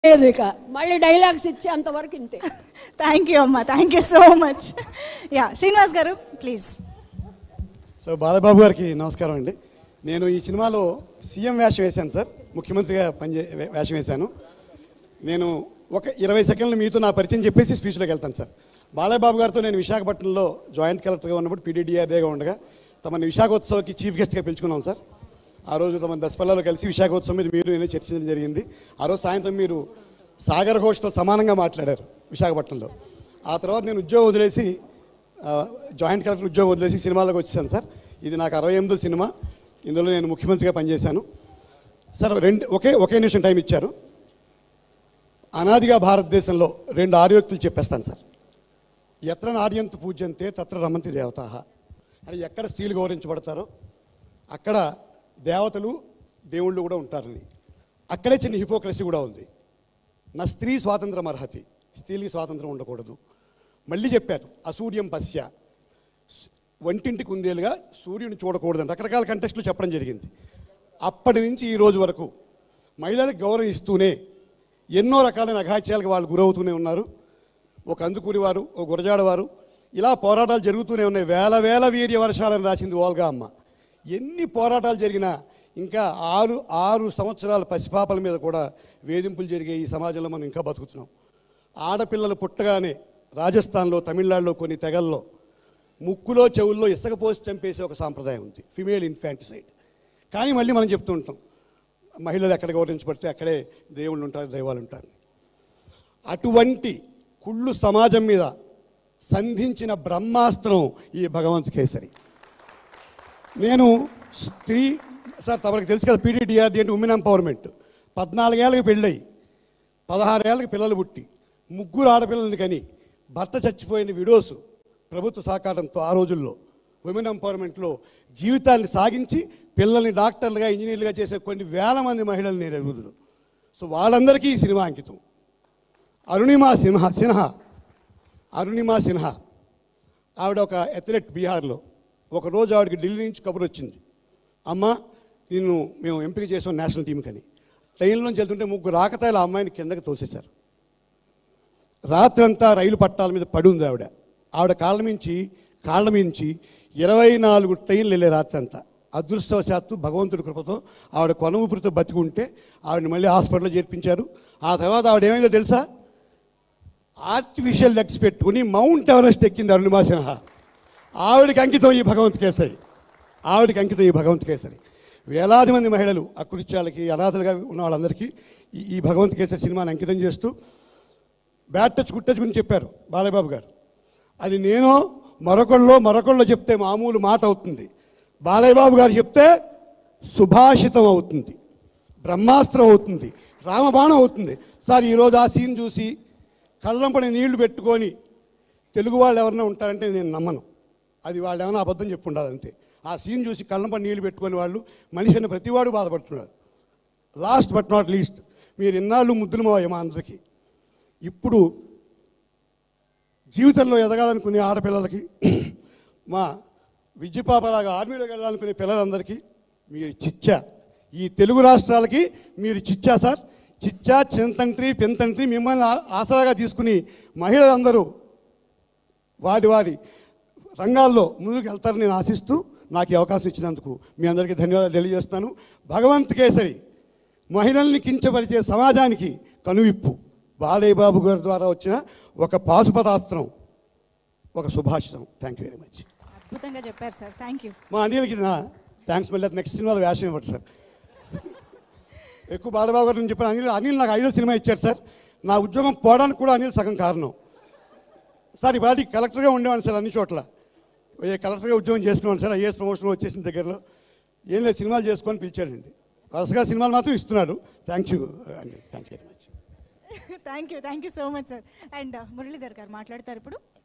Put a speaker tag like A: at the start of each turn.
A: లేదు ఇక మళ్ళీ డైలాగ్స్ ఇచ్చేంత వరకు ఇంతే
B: థ్యాంక్ యూ అమ్మా thank you so much ya Srinivas గారు ప్లీజ్
C: సో బాలబాబు గారికి నమస్కారం అండి నేను ఈ సినిమాలో సీఎం వేషం వేశాను సార్ ముఖ్యమంత్రిగా పనిచే వే- వేషం వేశాను నేను ఒక ఇరవై సెకండ్లు మీతో నా పరిచయం చెప్పేసి స్పీచ్లోకి వెళ్తాను సార్ బాలబాబు గారితో నేను విశాఖపట్నంలో జాయింట్ కలెక్టర్గా ఉన్నప్పుడు పీడీడీఆర్ఏగా ఉండగా తమని విశాఖోత్సవకి చీఫ్ గెస్ట్గా పిలుచుకున్నాం సార్ ఆ రోజు తమ దశపల్లలో కలిసి విశాఖోత్సవం మీద మీరు నేను చర్చించడం జరిగింది ఆ రోజు సాయంత్రం మీరు సాగర్ ఘోష్తో సమానంగా మాట్లాడారు విశాఖపట్నంలో ఆ తర్వాత నేను ఉద్యోగం వదిలేసి ఆ, జాయింట్ కలెక్టర్ ఉద్యోగం వదిలేసి సినిమాలోకి వచ్చేసాను సార్ ఇది నాకు అరవై ఎనిమిదో సినిమా ఇందులో నేను ముఖ్యమంత్రిగా పనిచేశాను సార్ రెండు ఒకే ఒకే నిమిషం టైం ఇచ్చారు అనాదిగా భారతదేశంలో రెండు ఆర్యోక్తులు చెప్పేస్తాను సార్ ఎత్ర నార్యంతు పూజ్యంతే తత్ర రమంతి దేవతాహ అంటే ఎక్కడ స్త్రీలు గౌరవించబడతారో అక్కడ దేవతలు దేవుళ్ళు కూడా ఉంటారని అక్కడే చిన్న హిపోక్రసీ కూడా ఉంది నా స్త్రీ స్వాతంత్రం అర్హతి స్త్రీలకి స్వాతంత్రం ఉండకూడదు మళ్ళీ చెప్పారు అసూర్యం పశ్య వంటింటి కుందేలుగా సూర్యుని చూడకూడదని రకరకాల కంటెస్ట్లు చెప్పడం జరిగింది అప్పటి నుంచి ఈ రోజు వరకు మహిళలకు గౌరవం ఇస్తూనే ఎన్నో రకాలైన అఘాత్యాలకు వాళ్ళు గురవుతూనే ఉన్నారు ఒక అందుకూరి వారు ఒక గురజాడ వారు ఇలా పోరాటాలు జరుగుతూనే ఉన్నాయి వేల వేల వీర్య వర్షాలను రాసింది ఓల్గా అమ్మ ఎన్ని పోరాటాలు జరిగినా ఇంకా ఆరు ఆరు సంవత్సరాల పసిపాపల మీద కూడా వేధింపులు జరిగే ఈ సమాజంలో మనం ఇంకా బతుకుతున్నాం ఆడపిల్లలు పుట్టగానే రాజస్థాన్లో తమిళనాడులో కొన్ని తెగల్లో ముక్కులో చెవుల్లో ఇసుక పోసి చంపేసే ఒక సాంప్రదాయం ఉంది ఫిమేల్ ఇన్ఫాంటిసైడ్ కానీ మళ్ళీ మనం చెప్తూ ఉంటాం మహిళలు ఎక్కడ గౌరవించబడితే అక్కడే దేవుళ్ళు ఉంటారు దైవాలు ఉంటారు అటువంటి కుళ్ళు సమాజం మీద సంధించిన బ్రహ్మాస్త్రం ఈ భగవంత్ కేసరి నేను స్త్రీ సార్ తమకు తెలుసు కదా పీడీడీఆర్డీ అంటే ఉమెన్ ఎంపవర్మెంట్ పద్నాలుగేళ్ళకి పెళ్ళయి పదహారేళ్ళకి పిల్లలు పుట్టి ముగ్గురు ఆడపిల్లల్ని కని భర్త చచ్చిపోయిన విడోస్ ప్రభుత్వ సహకారంతో ఆ రోజుల్లో ఉమెన్ ఎంపవర్మెంట్లో జీవితాన్ని సాగించి పిల్లల్ని డాక్టర్లుగా ఇంజనీర్లుగా చేసే కొన్ని వేల మంది మహిళలు నేను ఎరుగుదును సో వాళ్ళందరికీ ఈ సినిమా అంకితం అరుణిమా సిన్హా సిన్హా అరుణిమా సిన్హా ఆవిడ ఒక అథ్లెట్ బీహార్లో ఒకరోజు ఆవిడకి ఢిల్లీ నుంచి కబురు వచ్చింది అమ్మ నిన్ను మేము ఎంపిక చేసాం నేషనల్ టీంకి అని ట్రైన్లోంచి వెళ్తుంటే ముగ్గురు ఆకతాయిల అమ్మాయిని కిందకి తోసేశారు రాత్రంతా రైలు పట్టాల మీద పడి ఉంది ఆవిడ ఆవిడ కాళ్ళ మించి కాళ్ళ మించి ఇరవై నాలుగు ట్రైన్లు వెళ్ళే రాత్రి అంతా అదృష్టవశాత్తు భగవంతుడి కృపతో ఆవిడ కొన ఊపిరితో బతికుంటే ఆవిడని మళ్ళీ హాస్పిటల్లో చేర్పించారు ఆ తర్వాత ఆవిడ ఏమైందో తెలుసా ఆర్టిఫిషియల్ లెగ్స్ పెట్టుకుని మౌంట్ ఎవరెస్ట్ ఎక్కింది అరుణిమా సిన్హా ఆవిడికి అంకితం ఈ భగవంత్ కేసరి ఆవిడికి అంకితం ఈ భగవంత్ కేసరి వేలాది మంది మహిళలు అకృత్యాలకి అనాథలుగా ఉన్న వాళ్ళందరికీ ఈ ఈ భగవంత్ కేసరి సినిమాని అంకితం చేస్తూ బ్యాట్ టచ్ గుడ్ టచ్ గురించి చెప్పారు బాలయ్యబాబు గారు అది నేను మరొకళ్ళలో మరొకళ్ళు చెప్తే మామూలు మాట అవుతుంది బాలయ్యబాబు గారు చెప్తే సుభాషితం అవుతుంది బ్రహ్మాస్త్రం అవుతుంది రామబాణం అవుతుంది సార్ ఈరోజు ఆ సీన్ చూసి కళ్ళంపడి నీళ్లు పెట్టుకొని తెలుగు వాళ్ళు ఎవరైనా ఉంటారంటే నేను నమ్మను అది వాళ్ళు ఏమైనా అబద్ధం చెప్పు ఉండాలంతే ఆ సీన్ చూసి కళ్ళంపడి నీళ్లు పెట్టుకొని వాళ్ళు మనిషి అనే ప్రతివాడు బాధపడుతున్నాడు లాస్ట్ బట్ నాట్ లీస్ట్ మీరు ఇన్నాళ్ళు ముద్దులు మా మా అందరికీ ఇప్పుడు జీవితంలో ఎదగాలనుకునే ఆడపిల్లలకి మా విద్య పాపలాగా ఆర్మీలోకి వెళ్ళాలనుకునే పిల్లలందరికీ మీరు చిచ్చా ఈ తెలుగు రాష్ట్రాలకి మీరు చిచ్చా సార్ చిచ్చా చింతంత్రి పెంతంత్రి మిమ్మల్ని ఆ- ఆసరాగా తీసుకుని మహిళలందరూ వారి వారి రంగాల్లో ముందుకు వెళ్తారని నేను ఆశిస్తూ నాకు ఈ అవకాశం ఇచ్చినందుకు మీ అందరికీ ధన్యవాదాలు తెలియజేస్తున్నాను భగవంత్ కేసరి మహిళల్ని కించపరిచే సమాజానికి కనువిప్పు బాలయ్య బాబు గారి ద్వారా వచ్చిన ఒక పాశుపతాస్త్రం ఒక సుభాషితం థ్యాంక్ యూ వెరీ మచ్
B: అద్భుతంగా చెప్పారు సార్ థ్యాంక్ యూ
C: మా అనిల్కి నా థ్యాంక్స్ మళ్ళీ నెక్స్ట్ సినిమాలో వేషం ఇవ్వడు సార్ ఎక్కువ బాలబాబు గారు నేను చెప్పాను అనిల్ అనిల్ నాకు ఐదో సినిమా ఇచ్చారు సార్ నా ఉద్యోగం పోవడానికి కూడా అనిల్ సగం కారణం సార్ ఇవాళ కలెక్టర్గా ఉండేవాడిని సార్ అన్ని చోట్ల ఏ కలెక్టర్గా ఉద్యోగం చేసుకున్నాను సార్ ఐఏఎస్ ప్రమోషన్ వచ్చేసిన దగ్గరలో ఏం లేదు సినిమాలు చేసుకొని పిలిచాడండి వరుసగా సినిమాలు మాత్రం ఇస్తున్నాడు థ్యాంక్ యూ అండి thank you very much
B: thank you thank you so much sir and Muralidhar గారు మాట్లాడతారు ఇప్పుడు